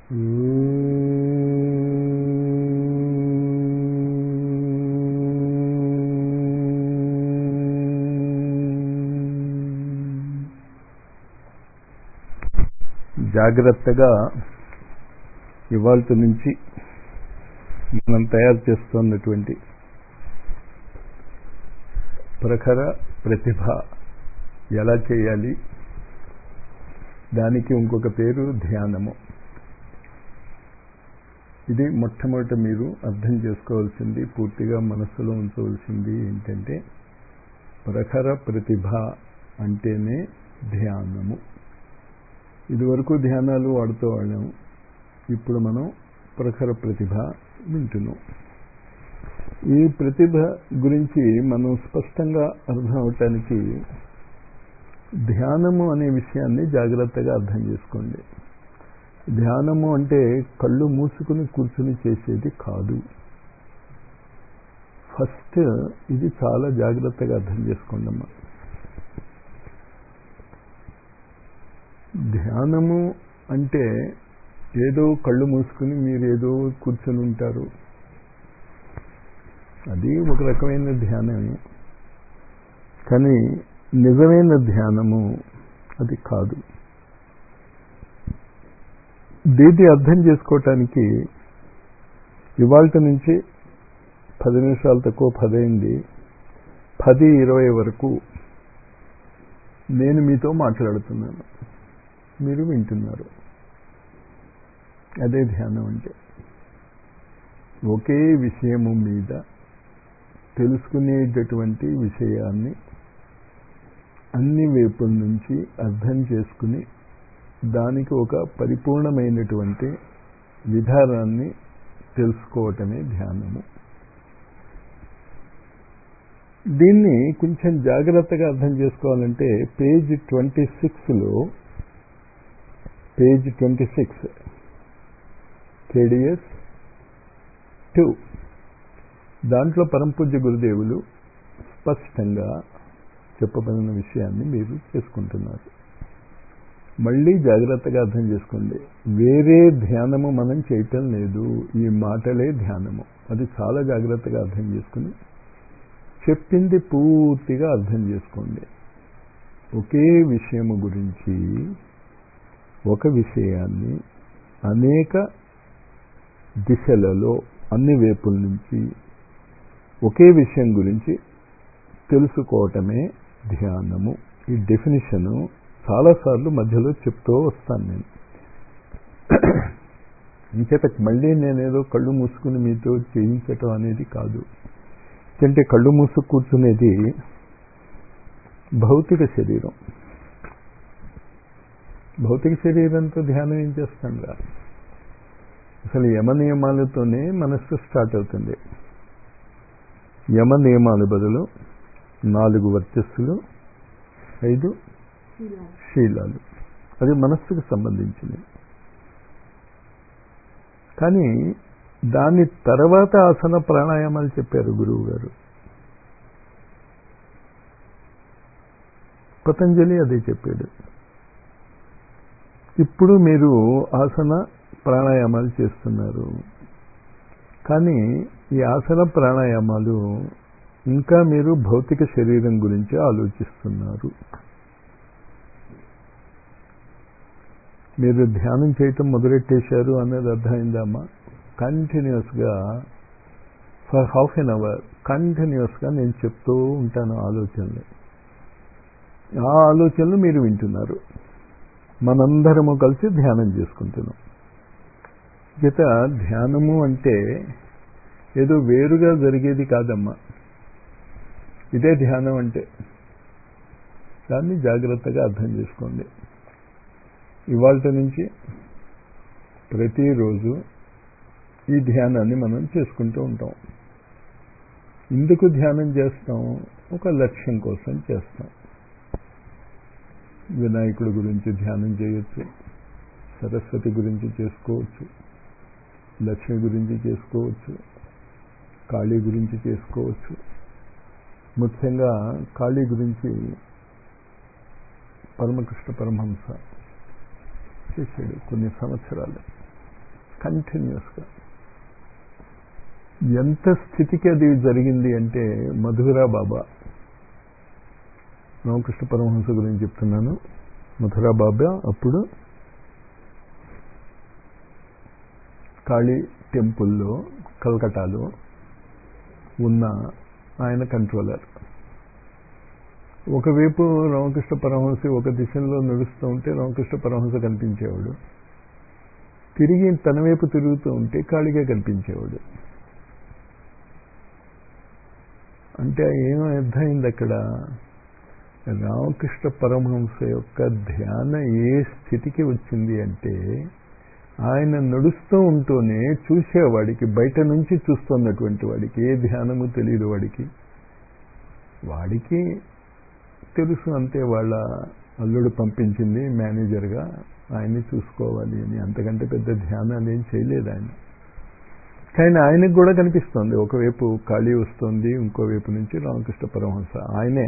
జాగ్రత్తగా ఇవాళ నుంచి మనం తయారు చేస్తున్నటువంటి ప్రఖర ప్రతిభ ఎలా చేయాలి దానికి ఇంకొక పేరు ధ్యానము ఇది మొట్టమొదట మీరు అర్థం చేసుకోవాల్సింది పూర్తిగా మనస్సులో ఉంచవలసింది ఏంటంటే ప్రఖర ప్రతిభ అంటేనే ధ్యానము ఇదివరకు ధ్యానాలు వాడుతూ వాళ్ళము ఇప్పుడు మనం ప్రఖర ప్రతిభ వింటున్నాం ఈ ప్రతిభ గురించి మనం స్పష్టంగా అర్థం అవటానికి ధ్యానము అనే విషయాన్ని జాగ్రత్తగా అర్థం చేసుకోండి ధ్యానము అంటే కళ్ళు మూసుకుని కూర్చుని చేసేది కాదు ఫస్ట్ ఇది చాలా జాగ్రత్తగా అర్థం చేసుకోండి అమ్మా ధ్యానము అంటే ఏదో కళ్ళు మూసుకుని మీరు ఏదో కూర్చొని ఉంటారు అది ఒక రకమైన ధ్యానమే కానీ నిజమైన ధ్యానము అది కాదు దీన్ని అర్థం చేసుకోవటానికి ఇవాళ నుంచి పది నిమిషాలు తక్కువ పదైంది పది ఇరవై వరకు నేను మీతో మాట్లాడుతున్నాను మీరు వింటున్నారు అదే ధ్యానం అంటే ఒకే విషయము మీద తెలుసుకునేటటువంటి విషయాన్ని అన్ని వైపుల నుంచి అర్థం చేసుకుని దానికి ఒక పరిపూర్ణమైనటువంటి విధానాన్ని తెలుసుకోవటమే ధ్యానము దీన్ని కొంచెం జాగ్రత్తగా అర్థం చేసుకోవాలంటే పేజ్ ట్వంటీ సిక్స్లో page twenty six KDS two దాంట్లో పరంపూజ్య గురుదేవులు స్పష్టంగా చెప్పబడిన విషయాన్ని మీరు చేసుకుంటున్నారు మళ్ళీ జాగ్రత్తగా అర్థం చేసుకోండి వేరే ధ్యానము మనం చేయటం లేదు ఈ మాటలే ధ్యానము అది చాలా జాగ్రత్తగా అర్థం చేసుకుని చెప్పింది పూర్తిగా అర్థం చేసుకోండి ఒకే విషయము గురించి ఒక విషయాన్ని అనేక దిశలలో అన్ని వైపుల నుంచి ఒకే విషయం గురించి తెలుసుకోవటమే ధ్యానము ఈ డెఫినేషను చాలాసార్లు మధ్యలో చెప్తూ వస్తాను నేను ఇంచేత మళ్ళీ నేనేదో కళ్ళు మూసుకుని మీతో చేయించటం అనేది కాదు అంటే కళ్ళు మూసు కూర్చునేది భౌతిక శరీరం భౌతిక శరీరంతో ధ్యానం ఏం చేస్తాం రా అసలు యమ నియమాలతోనే మనస్సు స్టార్ట్ అవుతుంది యమ నియమాలు బదులు నాలుగు వర్చస్సులు ఐదు శీలాలు అది మనస్సుకు సంబంధించింది కానీ దాని తర్వాత ఆసన ప్రాణాయామాలు చెప్పారు గురువు గారు పతంజలి అదే చెప్పాడు ఇప్పుడు మీరు ఆసన ప్రాణాయామాలు చేస్తున్నారు కానీ ఈ ఆసన ప్రాణాయామాలు ఇంకా మీరు భౌతిక శరీరం గురించి ఆలోచిస్తున్నారు మీరు ధ్యానం చేయటం మొదలెట్టేశారు అనేది అర్థమైందమ్మా కంటిన్యూస్గా ఫర్ హాఫ్ ఎన్ అవర్ కంటిన్యూస్గా నేను చెప్తూ ఉంటాను ఆలోచనలు ఆ ఆలోచనలు మీరు వింటున్నారు మనందరము కలిసి ధ్యానం చేసుకుంటున్నాం గత ధ్యానము అంటే ఏదో వేరుగా జరిగేది కాదమ్మా ఇదే ధ్యానం అంటే దాన్ని జాగ్రత్తగా అర్థం చేసుకోండి ఇవాళ నుంచి ప్రతిరోజు ఈ ధ్యానాన్ని మనం చేసుకుంటూ ఉంటాం ఎందుకు ధ్యానం చేస్తాం ఒక లక్ష్యం కోసం చేస్తాం వినాయకుడి గురించి ధ్యానం చేయొచ్చు సరస్వతి గురించి చేసుకోవచ్చు లక్ష్మి గురించి చేసుకోవచ్చు కాళీ గురించి చేసుకోవచ్చు ముఖ్యంగా కాళీ గురించి పరమకృష్ణ పరమహంస చేశాడు కొన్ని సంవత్సరాలు కంటిన్యూస్గా ఎంత స్థితికి అది జరిగింది అంటే మధురా బాబా రామకృష్ణ పరమహంస గురించి చెప్తున్నాను మధురా బాబా అప్పుడు కాళీ టెంపుల్లో కల్కటాలో ఉన్న ఆయన కంట్రోలర్ ఒకవైపు రామకృష్ణ పరమహంస ఒక దిశలో నడుస్తూ ఉంటే రామకృష్ణ పరమహంస కనిపించేవాడు తిరిగి తన వైపు తిరుగుతూ ఉంటే కాళిగా కనిపించేవాడు అంటే ఏమో అర్థమైంది అక్కడ రామకృష్ణ పరమహంస యొక్క ధ్యాన ఏ స్థితికి వచ్చింది అంటే ఆయన నడుస్తూ ఉంటూనే చూసేవాడికి బయట నుంచి చూస్తున్నటువంటి వాడికి ఏ ధ్యానము తెలియదు వాడికి వాడికి తెలుసు అంతే వాళ్ళ అల్లుడు పంపించింది మేనేజర్గా ఆయన్ని చూసుకోవాలి అని అంతకంటే పెద్ద ధ్యానాలు ఏం చేయలేదు ఆయన కానీ ఆయనకు కూడా కనిపిస్తుంది ఒకవైపు ఖాళీ వస్తుంది ఇంకోవైపు నుంచి రామకృష్ణ పరమహంస ఆయనే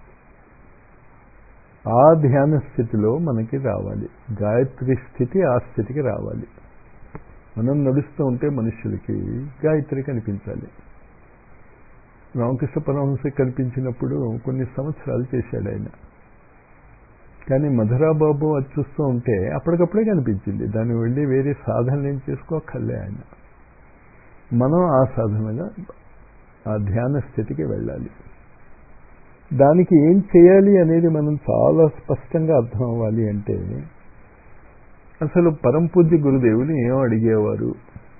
ఆ ధ్యాన స్థితిలో మనకి రావాలి గాయత్రి స్థితి ఆ స్థితికి రావాలి మనం నడుస్తూ ఉంటే మనుషులకి గాయత్రి కనిపించాలి రామకృష్ణ పరమహంస కనిపించినప్పుడు కొన్ని సంవత్సరాలు చేశాడు ఆయన కానీ మధురాబాబు అది చూస్తూ ఉంటే అప్పటికప్పుడే కనిపించింది దాన్ని వెళ్ళి వేరే సాధనలు ఏం చేసుకోకర్లే ఆయన మనం ఆ సాధనగా ఆ ధ్యాన స్థితికి వెళ్ళాలి దానికి ఏం చేయాలి అనేది మనం చాలా స్పష్టంగా అర్థం అవ్వాలి అంటే అసలు పరంపూజ్య గురుదేవులు ఏం అడిగేవారు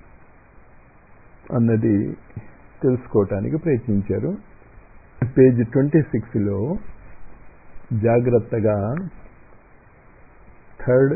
అన్నది తెలుసుకోవటానికి ప్రయత్నించారు పేజ్ ట్వంటీ సిక్స్లో జాగ్రత్తగా థర్డ్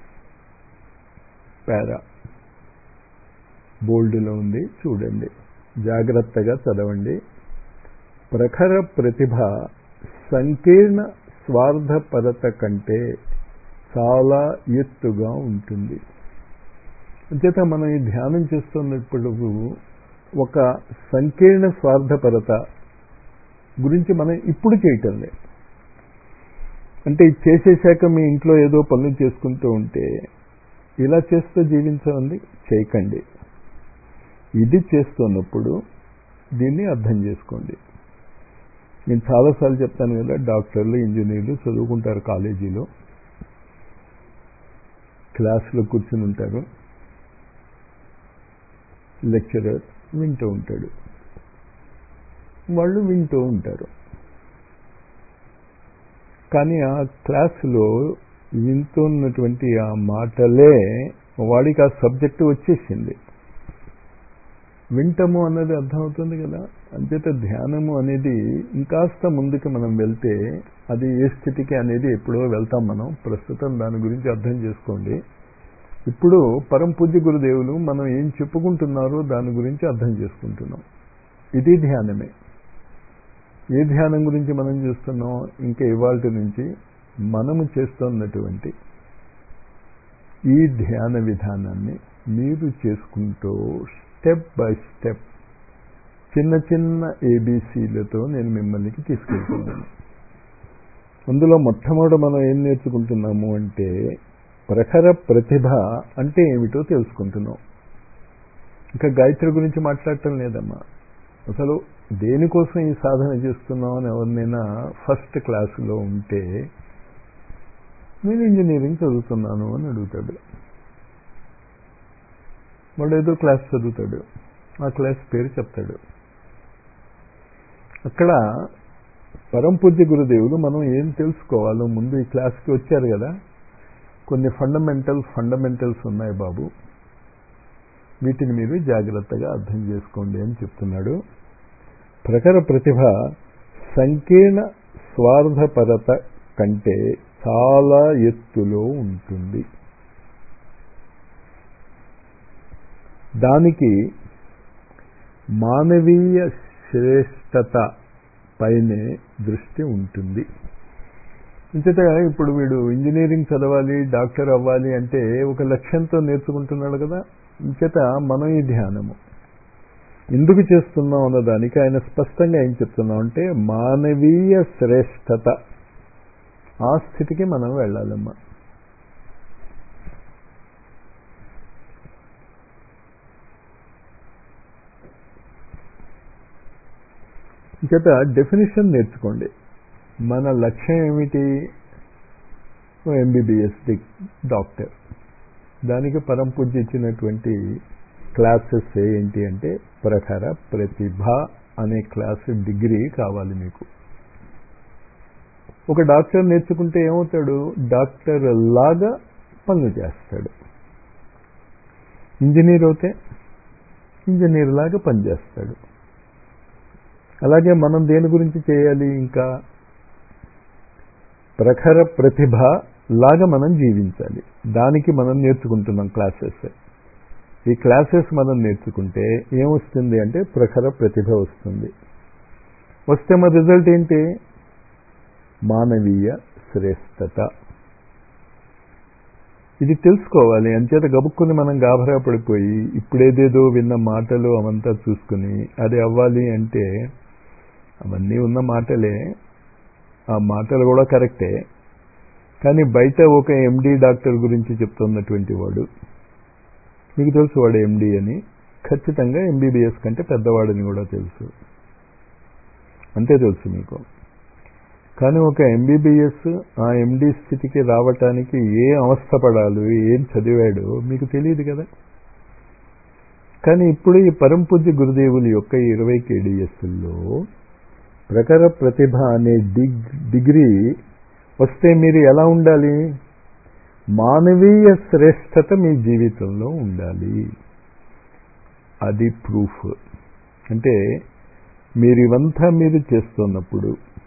పారా బోల్డ్లో ఉంది చూడండి జాగ్రత్తగా చదవండి ప్రఖర ప్రతిభ సంకీర్ణ స్వార్థపరత కంటే చాలా ఎత్తుగా ఉంటుంది అంచేత మనం ఈ ధ్యానం చేస్తున్నప్పుడు ఒక సంకీర్ణ స్వార్థపరత గురించి మనం ఇప్పుడు చేయటం లేదు అంటే ఇది చేసేసాక మీ ఇంట్లో ఏదో పనులు చేసుకుంటూ ఉంటే ఇలా చేస్తూ జీవించండి చేయకండి ఇది చేస్తున్నప్పుడు దీన్ని అర్థం చేసుకోండి నేను చాలాసార్లు చెప్తాను కదా డాక్టర్లు ఇంజనీర్లు చదువుకుంటారు కాలేజీలో క్లాసులో కూర్చుని ఉంటారు లెక్చరర్ వింటూ ఉంటాడు వాళ్ళు వింటూ ఉంటారు కానీ ఆ క్లాసులో వింటున్నటువంటి ఆ మాటలే వాడికి ఆ సబ్జెక్టు వచ్చేసింది వింటము అన్నది అర్థమవుతుంది కదా అంచేత ధ్యానము అనేది ఇంకాస్త ముందుకు మనం వెళ్తే అది ఏ స్థితికి అనేది ఎప్పుడో వెళ్తాం మనం ప్రస్తుతం దాని గురించి అర్థం చేసుకోండి ఇప్పుడు పరంపూజ్య గురుదేవులు మనం ఏం చెప్పుకుంటున్నారో దాని గురించి అర్థం చేసుకుంటున్నాం ఇది ధ్యానమే ఏ ధ్యానం గురించి మనం చూస్తున్నాం ఇంకా ఇవాళ నుంచి మనము చేస్తున్నటువంటి ఈ ధ్యాన విధానాన్ని మీరు చేసుకుంటూ స్టెప్ బై స్టెప్ చిన్న చిన్న ఏబీసీలతో నేను మిమ్మల్ని తీసుకెళ్తున్నాను అందులో మొట్టమొదట మనం ఏం నేర్చుకుంటున్నాము అంటే ప్రఖర ప్రతిభ అంటే ఏమిటో తెలుసుకుంటున్నాం ఇంకా గాయత్రి గురించి మాట్లాడటం లేదమ్మా అసలు దేనికోసం ఈ సాధన చేస్తున్నాం అని ఎవరినైనా ఫస్ట్ క్లాసులో ఉంటే నేను ఇంజనీరింగ్ చదువుతున్నాను అని అడుగుతాడు వాడు ఏదో క్లాస్ చదువుతాడు ఆ క్లాస్ పేరు చెప్తాడు అక్కడ పరంపూజ్య గురుదేవులు మనం ఏం తెలుసుకోవాలో ముందు ఈ క్లాస్కి వచ్చారు కదా కొన్ని ఫండమెంటల్ ఫండమెంటల్స్ ఉన్నాయి బాబు వీటిని మీరు జాగ్రత్తగా అర్థం చేసుకోండి అని చెప్తున్నాడు ప్రఖర ప్రతిభ సంకీర్ణ స్వార్థపరత కంటే చాలా ఎత్తులో ఉంటుంది దానికి మానవీయ శ్రేష్టత పైనే దృష్టి ఉంటుంది అంచేత ఇప్పుడు వీడు ఇంజనీరింగ్ చదవాలి డాక్టర్ అవ్వాలి అంటే ఒక లక్ష్యంతో నేర్చుకుంటున్నాడు కదా అంచేత మనం ఈ ధ్యానము ఎందుకు చేస్తున్నాం అన్న దానికి ఆయన స్పష్టంగా ఏం చెప్తున్నాం అంటే మానవీయ శ్రేష్టత ఆ స్థితికి మనం వెళ్ళాలమ్మా చేత డెఫినేషన్ నేర్చుకోండి మన లక్ష్యం ఏమిటి ఎంబీబీఎస్ డాక్టర్ దానికి పరంపూజ ఇచ్చినటువంటి క్లాసెస్ ఏంటి అంటే ప్రఖర ప్రతిభ అనే క్లాస్ డిగ్రీ కావాలి మీకు ఒక డాక్టర్ నేర్చుకుంటే ఏమవుతాడు డాక్టర్ లాగా పనులు చేస్తాడు ఇంజనీర్ అవుతే ఇంజనీర్ లాగా పనిచేస్తాడు అలాగే మనం దేని గురించి చేయాలి ఇంకా ప్రఖర ప్రతిభ లాగా మనం జీవించాలి దానికి మనం నేర్చుకుంటున్నాం క్లాసెస్ ఈ క్లాసెస్ మనం నేర్చుకుంటే ఏమొస్తుంది అంటే ప్రఖర ప్రతిభ వస్తుంది వస్తే మన రిజల్ట్ ఏంటి మానవీయ శ్రేష్టత ఇది తెలుసుకోవాలి అంచేత గబుక్కుని మనం గాభరా పడిపోయి ఇప్పుడేదేదో విన్న మాటలు అవంతా చూసుకుని అది అవ్వాలి అంటే అవన్నీ ఉన్న మాటలే ఆ మాటలు కూడా కరెక్టే కానీ బయట ఒక ఎండి డాక్టర్ గురించి చెప్తున్నటువంటి వాడు మీకు తెలుసు వాడు ఎండి అని ఖచ్చితంగా ఎంబీబీఎస్ కంటే పెద్దవాడని కూడా తెలుసు అంతే తెలుసు మీకు కానీ ఒక ఎంబీబీఎస్ ఆ ఎండి స్థితికి రావటానికి ఏ అవస్థపడాలి ఏం చదివాడో మీకు తెలియదు కదా కానీ ఇప్పుడు ఈ పరంపూజ్య గురుదేవుల యొక్క ఇరవై కేడిఎస్లో ప్రఖర ప్రతిభ అనే డిగ్ డిగ్రీ వస్తే మీరు ఎలా ఉండాలి మానవీయ శ్రేష్టత మీ జీవితంలో ఉండాలి అది ప్రూఫ్ అంటే మీరు ఇవంతా మీరు చేస్తున్నప్పుడు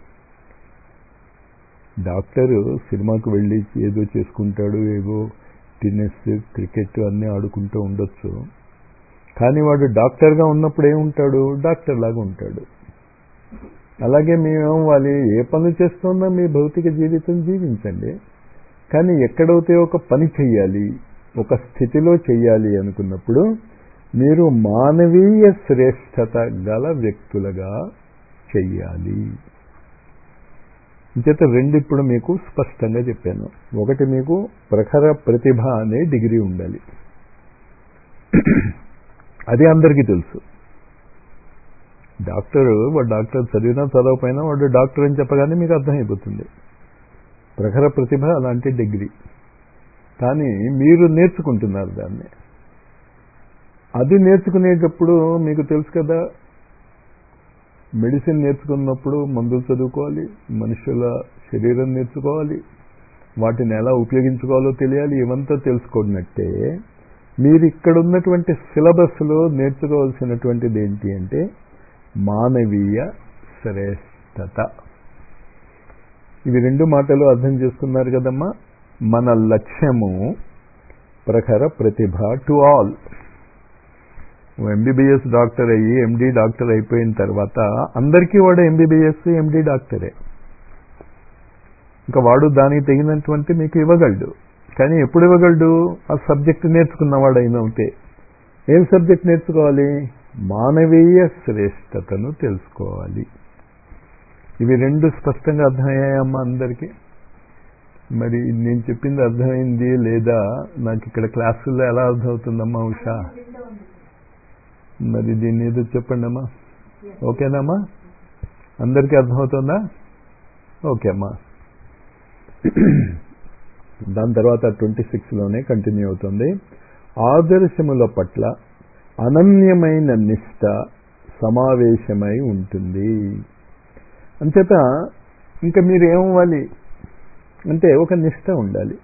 డాక్టరు సినిమాకు వెళ్ళి ఏదో చేసుకుంటాడు ఏదో టెన్నిస్ క్రికెట్ అన్నీ ఆడుకుంటూ ఉండొచ్చు కానీ వాడు డాక్టర్గా ఉన్నప్పుడు ఏముంటాడు డాక్టర్ లాగా ఉంటాడు అలాగే మేమేమవ్వాలి ఏ పనులు చేస్తున్నా మీ భౌతిక జీవితం జీవించండి కానీ ఎక్కడైతే ఒక పని చెయ్యాలి ఒక స్థితిలో చెయ్యాలి అనుకున్నప్పుడు మీరు మానవీయ శ్రేష్టత గల వ్యక్తులుగా చెయ్యాలి చేత రెండు ఇప్పుడు మీకు స్పష్టంగా చెప్పాను ఒకటి మీకు ప్రఖర ప్రతిభ అనే డిగ్రీ ఉండాలి అది అందరికీ తెలుసు డాక్టర్ వాడు డాక్టర్ చదివినా చదవకపోయినా వాడు డాక్టర్ అని చెప్పగానే మీకు అర్థమైపోతుంది ప్రఖర ప్రతిభ అలాంటి డిగ్రీ కానీ మీరు నేర్చుకుంటున్నారు దాన్ని అది నేర్చుకునేటప్పుడు మీకు తెలుసు కదా మెడిసిన్ నేర్చుకున్నప్పుడు మందులు చదువుకోవాలి మనుషుల శరీరం నేర్చుకోవాలి వాటిని ఎలా ఉపయోగించుకోవాలో తెలియాలి ఇవంతా తెలుసుకున్నట్టే మీరు ఇక్కడ ఉన్నటువంటి సిలబస్లో నేర్చుకోవాల్సినటువంటిది ఏంటి అంటే మానవీయ శ్రేష్టత ఇవి రెండు మాటలు అర్థం చేసుకున్నారు కదమ్మా మన లక్ష్యము ప్రఖర ప్రతిభ టు ఆల్ ఎంబీబీఎస్ డాక్టర్ అయ్యి ఎండి డాక్టర్ అయిపోయిన తర్వాత అందరికీ వాడు ఎంబీబీఎస్ ఎండి డాక్టరే ఇంకా వాడు దానికి తగినటువంటి మీకు ఇవ్వగలడు కానీ ఎప్పుడు ఇవ్వగలడు ఆ సబ్జెక్ట్ నేర్చుకున్నవాడు అయిన ఉంటే ఏం సబ్జెక్ట్ నేర్చుకోవాలి మానవీయ శ్రేష్టతను తెలుసుకోవాలి ఇవి రెండు స్పష్టంగా అర్థమయ్యాయమ్మా అందరికీ మరి నేను చెప్పింది అర్థమైంది లేదా నాకు ఇక్కడ క్లాసుల్లో ఎలా అర్థమవుతుందమ్మా ఉషా మరి దీన్ని ఏదో చెప్పండి అమ్మా ఓకేనమ్మా అందరికీ అర్థమవుతుందా ఓకే అమ్మా దాని తర్వాత ట్వంటీ సిక్స్లోనే కంటిన్యూ అవుతుంది ఆదర్శముల పట్ల అనన్యమైన నిష్ట సమావేశమై ఉంటుంది అంచేత ఇంకా మీరు ఏమవ్వాలి అంటే ఒక నిష్ట ఉండాలి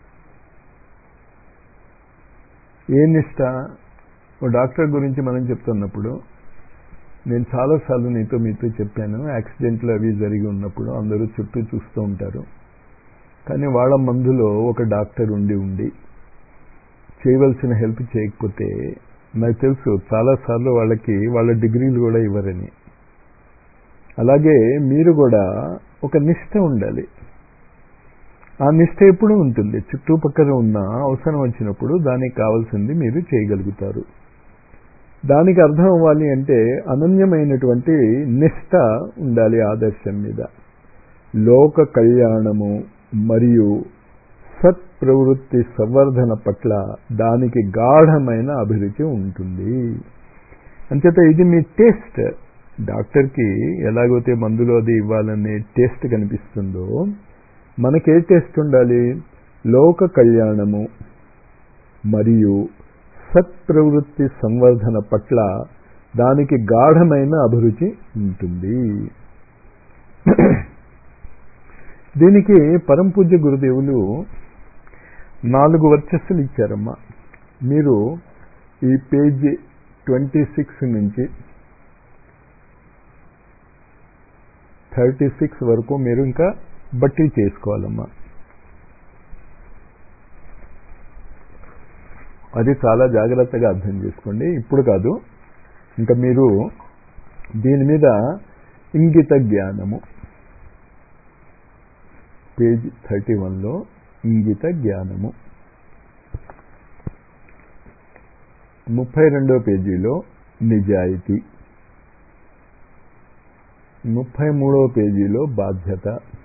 ఏ నిష్ట ఓ డాక్టర్ గురించి మనం చెప్తున్నప్పుడు నేను చాలాసార్లు నీతో మీతో చెప్పాను యాక్సిడెంట్లు అవి జరిగి ఉన్నప్పుడు అందరూ చుట్టూ చూస్తూ ఉంటారు కానీ వాళ్ళ మందులో ఒక డాక్టర్ ఉండి ఉండి చేయవలసిన హెల్ప్ చేయకపోతే నాకు తెలుసు చాలాసార్లు వాళ్ళకి వాళ్ళ డిగ్రీలు కూడా ఇవ్వరని అలాగే మీరు కూడా ఒక నిష్ట ఉండాలి ఆ నిష్ట ఎప్పుడు ఉంటుంది చుట్టుపక్కల ఉన్న అవసరం వచ్చినప్పుడు దానికి కావాల్సింది మీరు చేయగలుగుతారు దానికి అర్థం అవ్వాలి అంటే అనన్యమైనటువంటి నిష్ట ఉండాలి ఆదర్శం మీద లోక కళ్యాణము మరియు సత్ప్రవృత్తి సంవర్ధన పట్ల దానికి గాఢమైన అభిరుచి ఉంటుంది అంచేత ఇది మీ టేస్ట్ డాక్టర్కి ఎలాగైతే మందులు అది ఇవ్వాలనే టేస్ట్ కనిపిస్తుందో మనకే టేస్ట్ ఉండాలి లోక కళ్యాణము మరియు సత్ప్రవృత్తి సంవర్ధన పట్ల దానికి గాఢమైన అభిరుచి ఉంటుంది దీనికి పరంపూజ్య గురుదేవులు నాలుగు వర్చస్సులు ఇచ్చారమ్మా మీరు ఈ పేజీ ట్వంటీ సిక్స్ నుంచి థర్టీ సిక్స్ వరకు మీరు ఇంకా బట్టి చేసుకోవాలమ్మా అది చాలా జాగ్రత్తగా అర్థం చేసుకోండి ఇప్పుడు కాదు ఇంకా మీరు దీని మీద ఇంగిత జ్ఞానము పేజ్ థర్టీ వన్లో ఇంగిత జ్ఞానము ముప్పై రెండో పేజీలో నిజాయితీ ముప్పై మూడవ పేజీలో బాధ్యత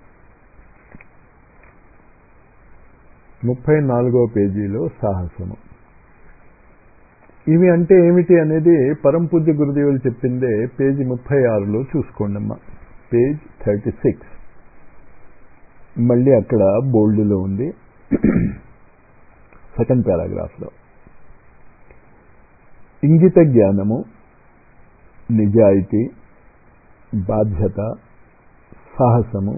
ముప్పై నాలుగో పేజీలో సాహసము ఇవి అంటే ఏమిటి అనేది పరంపూజ్య గురుదేవులు చెప్పిందే పేజీ ముప్పై ఆరులో చూసుకోండి అమ్మా పేజ్ థర్టీ సిక్స్ మళ్ళీ అక్కడ బోల్డ్లో ఉంది సెకండ్ పారాగ్రాఫ్లో ఇంగిత జ్ఞానము నిజాయితీ బాధ్యత సాహసము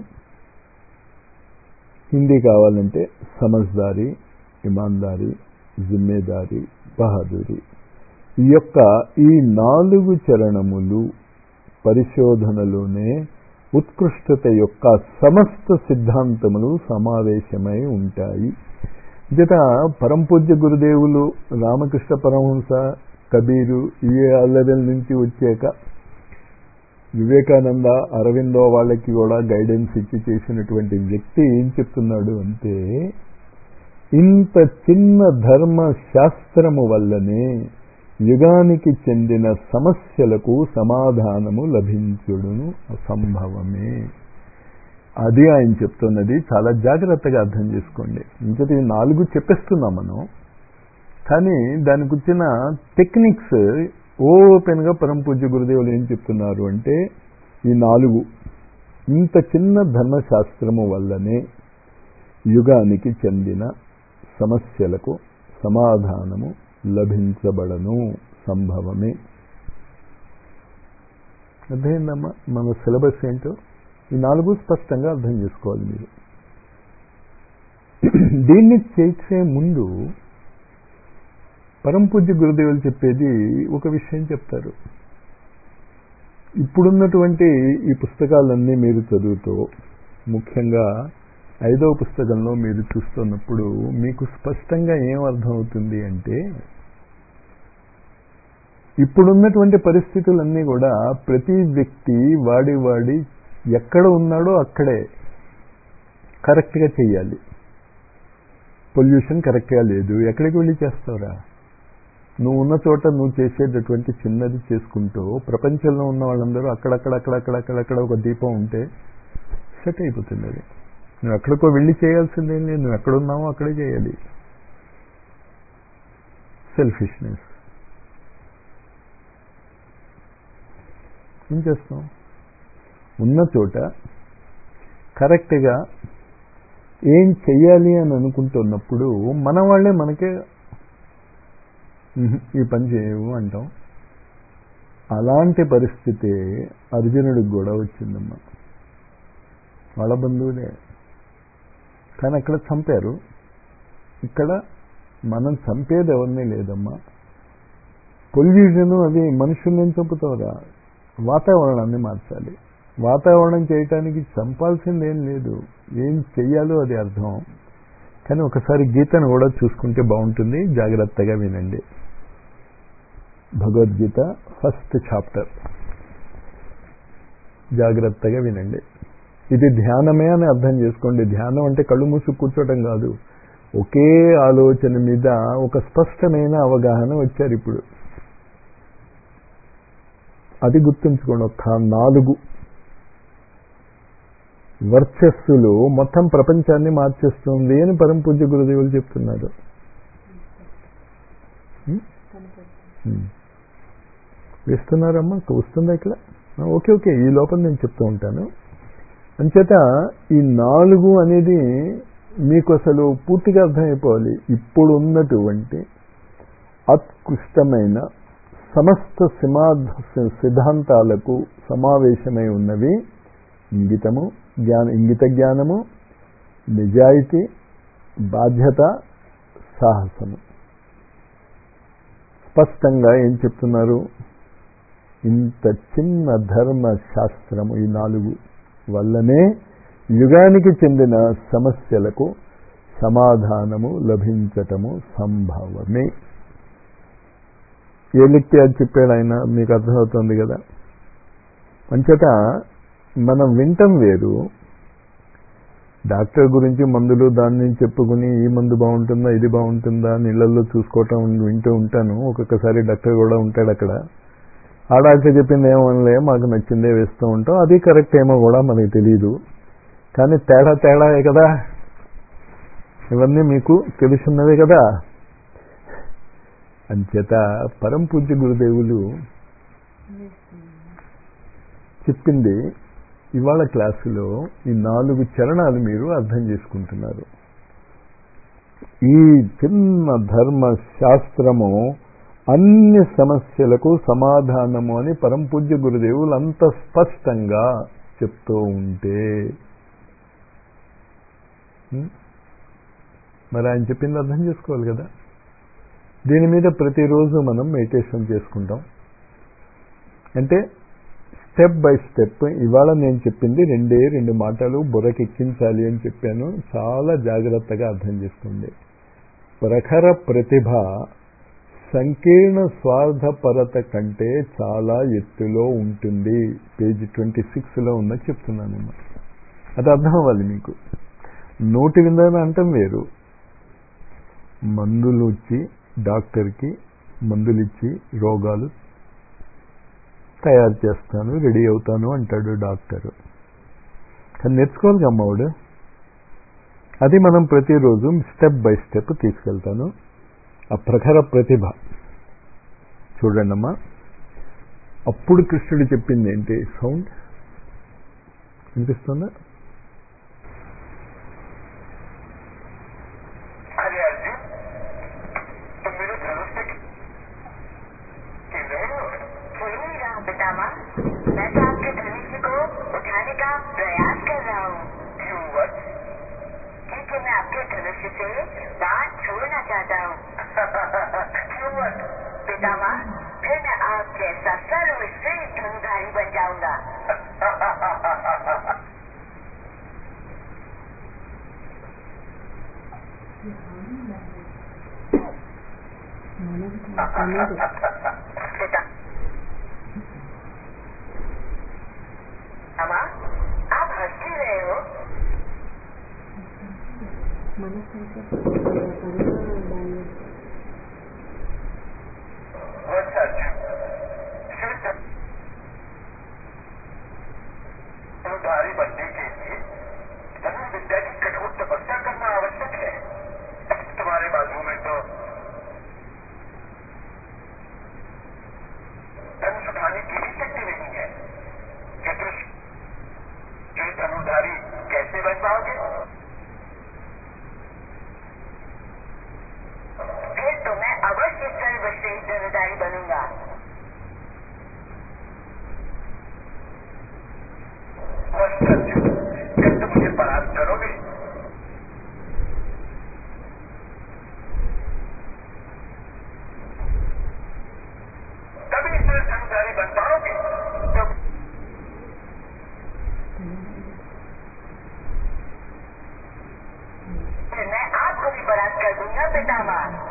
హిందీ కావాలంటే సమజ్దారి ఇమాందారి జిమ్మేదారి బహదూరి ఈ యొక్క ఈ నాలుగు చరణములు పరిశోధనలోనే ఉత్కృష్టత యొక్క సమస్త సిద్ధాంతములు సమావేశమై ఉంటాయి జత పరంపూజ్య గురుదేవులు రామకృష్ణ పరమహంస కబీరు ఈ లెవెల్ నుంచి వచ్చాక వివేకానంద అరవిందో వాళ్ళకి కూడా గైడెన్స్ ఇచ్చి చేసినటువంటి వ్యక్తి ఏం చెప్తున్నాడు అంటే ఇంత చిన్న ధర్మ శాస్త్రము వల్లనే యుగానికి చెందిన సమస్యలకు సమాధానము లభించుడును అసంభవమే అది ఆయన చెప్తున్నది చాలా జాగ్రత్తగా అర్థం చేసుకోండి ఇంకటి నాలుగు చెప్పేస్తున్నాం మనం కానీ దానికి వచ్చిన టెక్నిక్స్ ఓపెన్గా పరమ పూజ్య గురుదేవులు ఏం చెప్తున్నారు అంటే ఈ నాలుగు ఇంత చిన్న ధర్మశాస్త్రము వల్లనే యుగానికి చెందిన సమస్యలకు సమాధానము లభించబడను సంభవమే అర్థమైందమ్మా మన సిలబస్ ఏంటో ఈ నాలుగు స్పష్టంగా అర్థం చేసుకోవాలి మీరు దీన్ని చేసే ముందు పరంపూజ్య గురుదేవులు చెప్పేది ఒక విషయం చెప్తారు ఇప్పుడున్నటువంటి ఈ పుస్తకాలన్నీ మీరు చదువుతూ ముఖ్యంగా ఐదవ పుస్తకంలో మీరు చూస్తున్నప్పుడు మీకు స్పష్టంగా ఏం అర్థమవుతుంది అంటే ఇప్పుడున్నటువంటి పరిస్థితులన్నీ కూడా ప్రతి వ్యక్తి వాడి వాడి ఎక్కడ ఉన్నాడో అక్కడే కరెక్ట్గా చెయ్యాలి పొల్యూషన్ కరెక్ట్గా లేదు ఎక్కడికి వెళ్ళి చేస్తావురా నువ్వు ఉన్న చోట నువ్వు చేసేటటువంటి చిన్నది చేసుకుంటూ ప్రపంచంలో ఉన్న వాళ్ళందరూ అక్కడక్కడ అక్కడక్కడ ఒక దీపం ఉంటే సెట్ అయిపోతుంది అది నువ్వు ఎక్కడికో వెళ్ళి చేయాల్సిందేం లేదు నువ్వు ఎక్కడున్నావో అక్కడే చేయాలి సెల్ఫిష్నెస్ ఏం చేస్తాం ఉన్న చోట కరెక్ట్గా ఏం చెయ్యాలి అని అనుకుంటున్నప్పుడు మన వాళ్ళే మనకే ఈ పని చేయవు అంటాం అలాంటి పరిస్థితి అర్జునుడికి కూడా వచ్చిందమ్మా వాళ్ళ బంధువులే కానీ అక్కడ చంపారు ఇక్కడ మనం చంపేది ఎవరిని లేదమ్మా పొల్యూషన్ అది మనుషుల్ని చంపుతావురా వాతావరణాన్ని మార్చాలి వాతావరణం చేయటానికి చంపాల్సింది ఏం లేదు ఏం చెయ్యాలో అది అర్థం కానీ ఒకసారి గీతను కూడా చూసుకుంటే బాగుంటుంది జాగ్రత్తగా వినండి భగవద్గీత ఫస్ట్ చాప్టర్ జాగ్రత్తగా వినండి ఇది ధ్యానమే అని అర్థం చేసుకోండి ధ్యానం అంటే కళ్ళు మూసి కూర్చోవటం కాదు ఒకే ఆలోచన మీద ఒక స్పష్టమైన అవగాహన వచ్చారు ఇప్పుడు అది గుర్తుంచుకోండి ఒక నాలుగు వర్చస్సులు మొత్తం ప్రపంచాన్ని మార్చేస్తుంది అని పరమ పూజ్య గురుదేవులు చెప్తున్నారు వేస్తున్నారమ్మా వస్తుందా ఇక్కడ ఓకే ఓకే ఈ లోపల నేను చెప్తూ ఉంటాను అంచేత ఈ నాలుగు అనేది మీకు అసలు పూర్తిగా అర్థమైపోవాలి ఇప్పుడు ఉన్నటువంటి అత్కృష్టమైన సమస్త సిమాధ సిద్ధాంతాలకు సమావేశమై ఉన్నవి ఇంగితము జ్ఞాన ఇంగిత జ్ఞానము నిజాయితీ బాధ్యత సాహసము స్పష్టంగా ఏం చెప్తున్నారు ఇంత చిన్న ధర్మ శాస్త్రము ఈ నాలుగు వల్లనే యుగానికి చెందిన సమస్యలకు సమాధానము లభించటము సంభవమే ఏ లెక్కి అది చెప్పాడు ఆయన మీకు అర్థమవుతుంది కదా అంచేత మనం వింటం వేరు డాక్టర్ గురించి మందులు దాని నుంచి చెప్పుకుని ఈ మందు బాగుంటుందా ఇది బాగుంటుందా అని ఇళ్లలో చూసుకోవటం వింటూ ఉంటాను ఒక్కొక్కసారి డాక్టర్ కూడా ఉంటాడు అక్కడ ఆ డాక్టర్ చెప్పింది ఏమనలే మాకు నచ్చిందే వేస్తూ ఉంటాం అది కరెక్ట్ ఏమో కూడా మనకి తెలియదు కానీ తేడా తేడాయే కదా ఇవన్నీ మీకు తెలుసున్నవే కదా అంచేత పరం పూజ్య గురుదేవులు చెప్పింది ఇవాళ క్లాసులో ఈ నాలుగు చరణాలు మీరు అర్థం చేసుకుంటున్నారు ఈ చిన్న ధర్మ శాస్త్రము అన్ని సమస్యలకు సమాధానము అని పరంపూజ్య గురుదేవులు అంత స్పష్టంగా చెప్తూ ఉంటే మరి ఆయన చెప్పింది అర్థం చేసుకోవాలి కదా దీని మీద ప్రతిరోజు మనం మెడిటేషన్ చేసుకుంటాం అంటే స్టెప్ బై స్టెప్ ఇవాళ నేను చెప్పింది రెండే రెండు మాటలు బుర్రకెక్కించాలి అని చెప్పాను చాలా జాగ్రత్తగా అర్థం చేసుకోండి ప్రఖర ప్రతిభ సంకీర్ణ స్వార్థపరత కంటే చాలా ఎత్తులో ఉంటుంది పేజీ ట్వంటీ సిక్స్లో ఉన్న చెప్తున్నాను అది అర్థం అవ్వాలి మీకు నోటి విందని అంటాం వేరు మందులు ఇచ్చి డాక్టర్కి మందులు ఇచ్చి రోగాలు తయారు చేస్తాను రెడీ అవుతాను అంటాడు డాక్టర్ కానీ నేర్చుకోవాలి అమ్మవాడు అది మనం ప్రతిరోజు స్టెప్ బై స్టెప్ తీసుకెళ్తాను ఆ ప్రఖర ప్రతిభ చూడండి అమ్మా అప్పుడు కృష్ణుడు చెప్పింది ఏంటి సౌండ్ వినిపిస్తుందా अरे अर्जुन तुम मेरे धनुष से खेल रहे हो खेल नहीं रहा हूँ पितामह मैं तो आपके धनुष्य को उठाने का प्रयास कर रहा हूँ क्यों वट क्योंकि मैं आपके धनुष्य से बाण छोड़ना चाहता हूँ क्यों वट पितामह फिर मैं आप जैसा सर्वश्रेष्ठ धनुधारी बन जाऊंगा पिता पितामह आप हंस क्यों रहे हो वट अर्जुन शुद्ध धनुधारी बनने के लिए धनुष विद्या की कठोर तपस्या करना आवश्यक है तुम्हारे बाजू में तो धनुष उठाने की भी शक्ति नहीं है चतुष ये धनुधारी कैसे बन पाओगे फिर तो मैं अवश्य सर्वश्रेष्ठ धनुधारी बनूंगा वत्स अर्जुन जब तुम मुझे परास्त करोगे तभी इसे धनुधारी बन पाओगे तो फिर मैं आपको भी परास्त कर दूंगा पितामह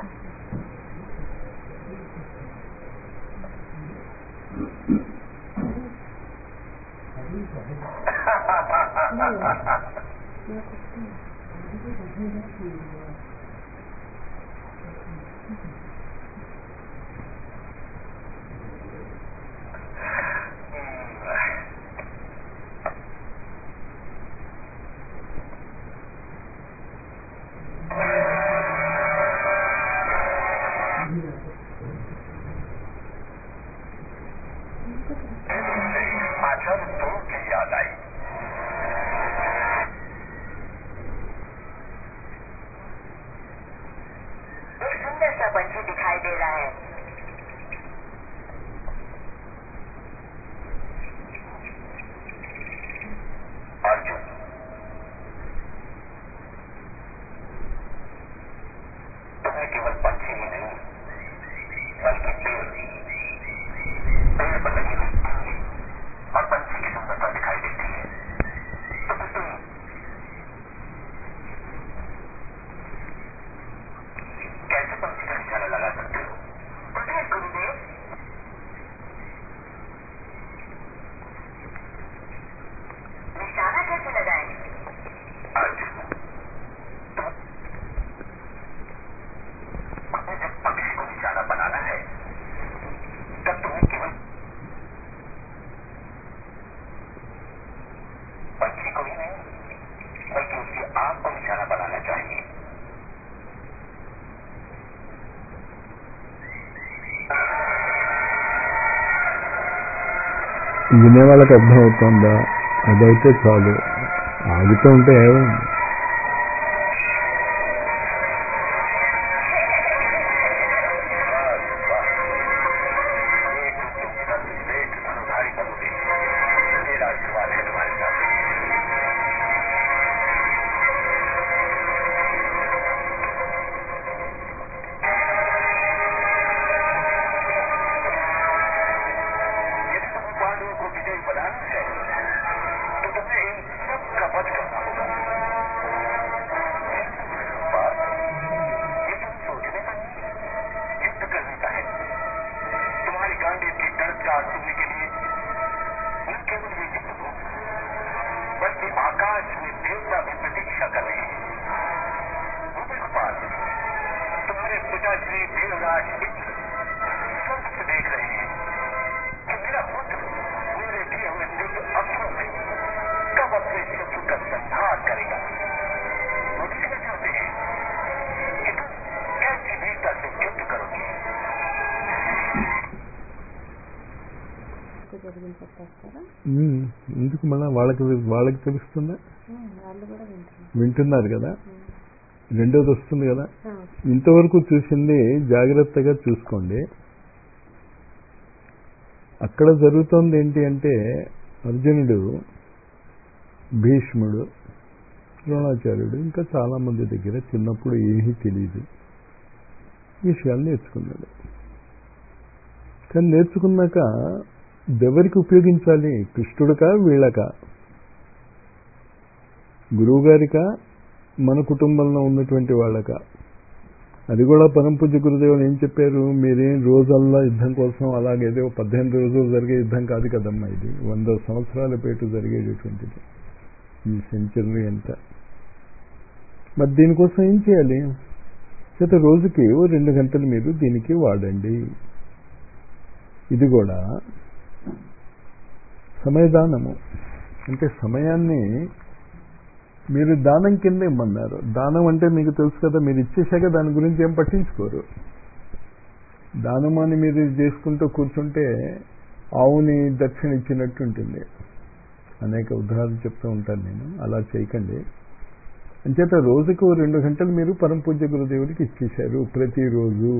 सा पंछी दिखाई दे रहा है अर्जुन तुम्हें केवल पंछी ही नहीं बल्कि पेड़ पेड़ पर लगी हुई आंधी और पंछी की सुंदरता दिखाई देती है तो फिर तुम कैसे पंछी का निशाना लगा सकते हो उधर गुरुदेव निशाना कैसे लगाएं अर्जुन तुम तुम्हें जब पक्षी को निशाना बनाना है तब तुम्हें केवल पक्षी को ही नहीं बल्कि उसकी आंख को निशाना बनाना चाहिए వినే వాళ్ళకి అర్థం అవుతుందా అదైతే చాలు ఆగుతూ ఉంటే ఏమైంది एक तुम सर्वश्रेष्ठ धनुधारी बनोगे मेरा आशीर्वाद है तुम्हारे साथ यदि तुम्हें पांडवों को विजयी बनाना है तो तुम्हें इन सब का वध करना होगा बात ये तुम सोचने का नहीं युद्ध करने का है तुम्हारी गांधी की दर्द का सुनने के लिए न केवल ये युद्ध हो बल्कि आकाश में देवता भी प्रतीक्षा कर रहे हैं वो पाल तुम्हारे पिताश्री देवराज इंद्र स्वर्ग से देख रहे हैं कि मेरा पुत्र मेरे दिए हुए दिव्य अस्त्रों से कब अपने शत्रु का संहार करेगा वो देखना चाहते हैं कि तुम कैसी वीरता से युद्ध करोगे జరిగిన చెప్పేస్తారా ఉమ్, ఎందుకు మళ్ళా వాళ్ళకి వాళ్ళకి తెలుస్తుందా వాళ్ళు కూడా వింటున్నారు వింటున్నారు కదా రెండోది వస్తుంది కదా ఆ, ఇంతవరకు చూసింది జాగ్రత్తగా చూసుకోండి అక్కడ జరుగుతోంది ఏంటి అంటే అర్జునుడు భీష్ముడు ద్రోణాచార్యుడు ఇంకా చాలా మంది దగ్గర చిన్నప్పుడు ఏమీ తెలియదు విషయాలు నేర్చుకున్నాడు కానీ నేర్చుకున్నాక ఎవరికి ఉపయోగించాలి కృష్ణుడికా వీళ్ళకా గురువు గారికా మన కుటుంబంలో ఉన్నటువంటి వాళ్ళక అది కూడా పరంపూజ గురుదేవులు ఏం చెప్పారు మీరేం రోజల్లా యుద్ధం కోసం అలాగేదో పద్దెనిమిది రోజులు జరిగే యుద్ధం కాదు కదమ్మా ఇది వంద సంవత్సరాల పేటు జరిగేటటువంటిది ఈ సెంచరీ అంతా మరి దీనికోసం ఏం చేయాలి చేత రోజుకి ఓ రెండు గంటలు మీరు దీనికి వాడండి ఇది కూడా సమయదానము అంటే సమయాన్ని మీరు దానం కింద ఇమ్మన్నారు దానం అంటే మీకు తెలుసు కదా మీరు ఇచ్చేసాక దాని గురించి ఏం పట్టించుకోరు దానం అని మీరు చేసుకుంటూ కూర్చుంటే ఆవుని దక్షిణ ఇచ్చినట్టు ఉంటుంది అనేక ఉదాహరణలు చెప్తూ ఉంటాను నేను అలా చేయకండి అంచేత రోజుకు ఓ రెండు గంటలు మీరు పరమ పూజ్య గురుదేవుడికి ఇచ్చేశారు ప్రతిరోజు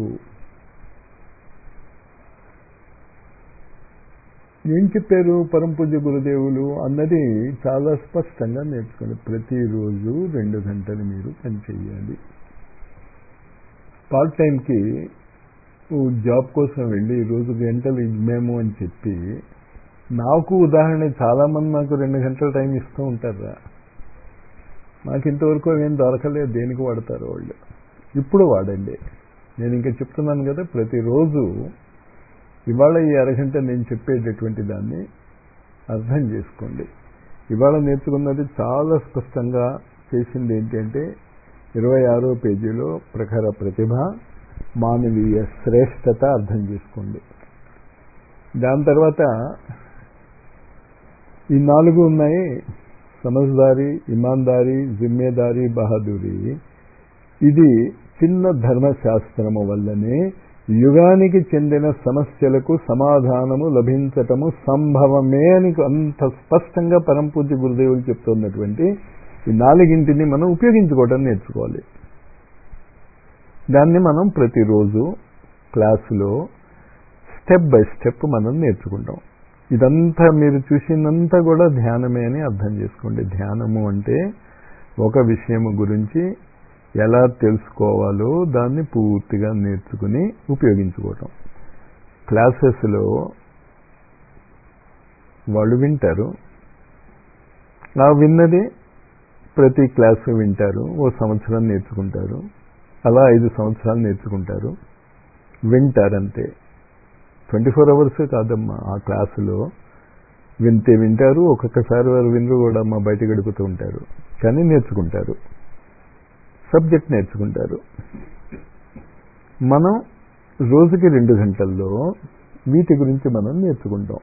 ఏం చెప్పారు పరమ పూజ్య గురుదేవులు అన్నది చాలా స్పష్టంగా నేర్చుకోండి ప్రతిరోజు రెండు గంటలు మీరు పనిచేయాలి పార్ట్ టైంకి జాబ్ కోసం వెళ్ళి రోజు గంటలు ఇవ్వమేమో అని చెప్పి నాకు ఉదాహరణ చాలా మంది నాకు రెండు గంటల టైం ఇస్తూ ఉంటారా నాకు ఇంతవరకు ఏం దొరకలేదు దేనికి వాడతారు వాళ్ళు ఇప్పుడు వాడండి నేను ఇంకా చెప్తున్నాను కదా ప్రతిరోజు ఇవాళ ఈ అరగంట నేను చెప్పేటటువంటి దాన్ని అర్థం చేసుకోండి ఇవాళ నేర్చుకున్నది చాలా స్పష్టంగా చేసింది ఏంటంటే ఇరవై ఆరో పేజీలో ప్రఖర ప్రతిభ మానవీయ శ్రేష్టత అర్థం చేసుకోండి దాని తర్వాత ఈ నాలుగు ఉన్నాయి సమజ్దారి ఇమాందారి జిమ్మేదారి బహదూరి ఇది చిన్న ధర్మశాస్త్రము వల్లనే యుగానికి చెందిన సమస్యలకు సమాధానము లభించటము సంభవమే అని అంత స్పష్టంగా పరంపూజ్య గురుదేవులు చెప్తున్నటువంటి ఈ నాలుగింటిని మనం ఉపయోగించుకోవడం నేర్చుకోవాలి దాన్ని మనం ప్రతిరోజు క్లాసులో స్టెప్ బై స్టెప్ మనం నేర్చుకుంటాం ఇదంతా మీరు చూసిందంతా కూడా ధ్యానమే అని అర్థం చేసుకోండి ధ్యానము అంటే ఒక విషయము గురించి ఎలా తెలుసుకోవాలో దాన్ని పూర్తిగా నేర్చుకుని ఉపయోగించుకోవటం క్లాసెస్లో వాళ్ళు వింటారు ఆ విన్నది ప్రతి క్లాసు వింటారు ఓ సంవత్సరం నేర్చుకుంటారు అలా ఐదు సంవత్సరాలు నేర్చుకుంటారు వింటారంతే ట్వంటీ ఫోర్ అవర్స్ కాదమ్మా ఆ క్లాసులో వింటే వింటారు ఒక్కొక్కసారి వారు వినరు కూడా అమ్మ బయట గడుపుతూ ఉంటారు కానీ నేర్చుకుంటారు సబ్జెక్ట్ నేర్చుకుంటారు మనం రోజుకి రెండు గంటల్లో వీటి గురించి మనం నేర్చుకుంటాం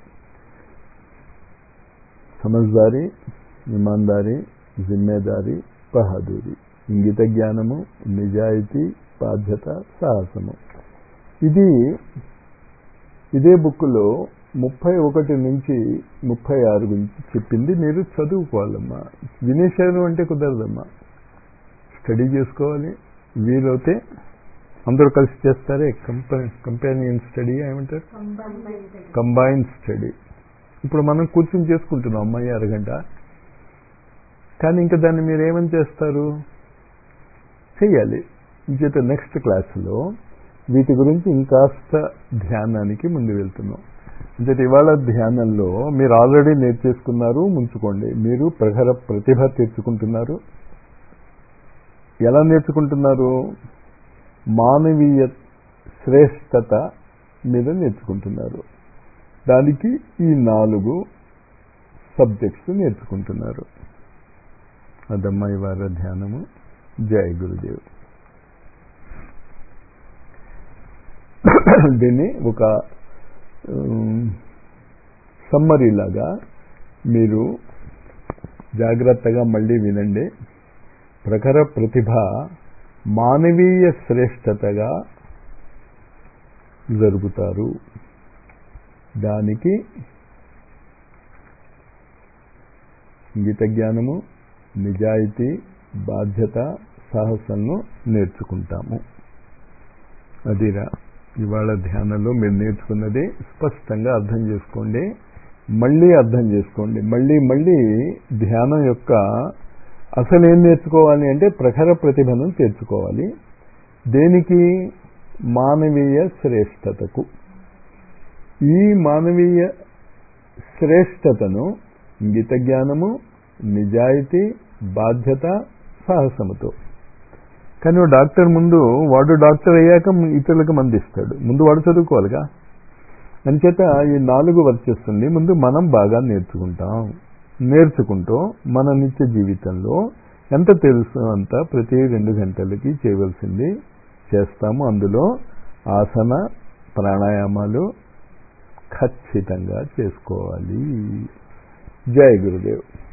సమజ్దారి ఇమాందారి జిమ్మేదారి బహాదూరి ఇంగిత జ్ఞానము నిజాయితీ బాధ్యత సాహసము ఇది ఇదే బుక్లో ముప్పై ఒకటి నుంచి ముప్పై ఆరు గురించి చెప్పింది మీరు చదువుకోవాలమ్మా వినేశారు అంటే కుదరదమ్మా స్టడీ చేసుకోవాలి వీలైతే అందరూ కలిసి చేస్తారే కంపెనీ కంపానియన్ స్టడీ ఏమంటారు కంబైన్ స్టడీ ఇప్పుడు మనం కూర్చొని చేసుకుంటున్నాం అమ్మాయి అరగంట కానీ ఇంకా దాన్ని మీరు ఏమని చేస్తారు చెయ్యాలి ఇంకేత నెక్స్ట్ క్లాసులో వీటి గురించి ఇంకాస్త ధ్యానానికి ముందు వెళ్తున్నాం అంటే ఇవాళ ధ్యానంలో మీరు ఆల్రెడీ నేర్చేసుకున్నారు ముంచుకోండి మీరు ప్రఖర ప్రతిభ తెచ్చుకుంటున్నారు ఎలా నేర్చుకుంటున్నారు మానవీయ శ్రేష్టత మీద నేర్చుకుంటున్నారు దానికి ఈ నాలుగు సబ్జెక్ట్స్ నేర్చుకుంటున్నారు అదమ్మ ఇవాళ ధ్యానము జయ గురుదేవ్ దీన్ని ఒక సమ్మరీ లాగా మీరు జాగ్రత్తగా మళ్ళీ వినండి ప్రఖర ప్రతిభ మానవీయ శ్రేష్టతగా జరుపుతారు దానికి గీత జ్ఞానము నిజాయితీ బాధ్యత సాహసంను నేర్చుకుంటాము అదిరా ఇవాళ ధ్యానంలో మీరు నేర్చుకున్నది స్పష్టంగా అర్థం చేసుకోండి మళ్ళీ అర్థం చేసుకోండి మళ్ళీ మళ్ళీ ధ్యానం యొక్క అసలు ఏం నేర్చుకోవాలి అంటే ప్రఖర ప్రతిభను తెచ్చుకోవాలి దేనికి మానవీయ శ్రేష్టతకు ఈ మానవీయ శ్రేష్టతను గీత జ్ఞానము నిజాయితీ బాధ్యత సాహసముతో కానీ డాక్టర్ ముందు వాడు డాక్టర్ అయ్యాక ఇతరులకు మందిస్తాడు ముందు వాడు చదువుకోవాలిగా అంచేత ఈ నాలుగు వర్తిస్తుంది ముందు మనం బాగా నేర్చుకుంటాం నేర్చుకుంటూ మన నిత్య జీవితంలో ఎంత తెలుసు అంత ప్రతి రెండు గంటలకి చేయవలసింది చేస్తాము అందులో ఆసన ప్రాణాయామాలు ఖచ్చితంగా చేసుకోవాలి జై గురుదేవ్